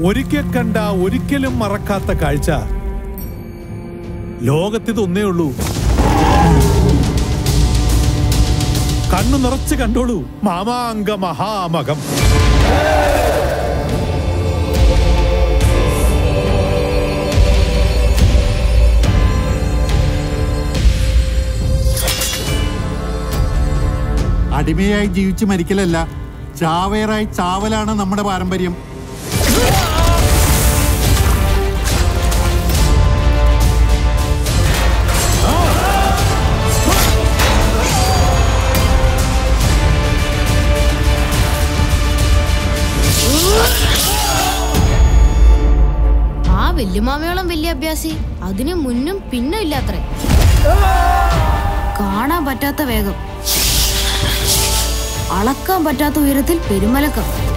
ഒരിക്കൽ കണ്ട ഒരിക്കലും മറക്കാത്ത കാഴ്ച ലോകത്തിതൊന്നേ ഉള്ളൂ കണ്ണു നിറച്ച് കണ്ടോളൂ മാമാങ്ക മഹാമകം അടിമയായി ജീവിച്ച് മരിക്കലല്ല ചാവേറായി ചാവലാണ് നമ്മുടെ പാരമ്പര്യം ആ വല്യമാമയോളം വലിയ അഭ്യാസി അതിന് മുന്നും പിന്നും ഇല്ലാത്രേ കാണാൻ പറ്റാത്ത വേഗം അളക്കാൻ പറ്റാത്ത ഉയരത്തിൽ പെരുമലക്കം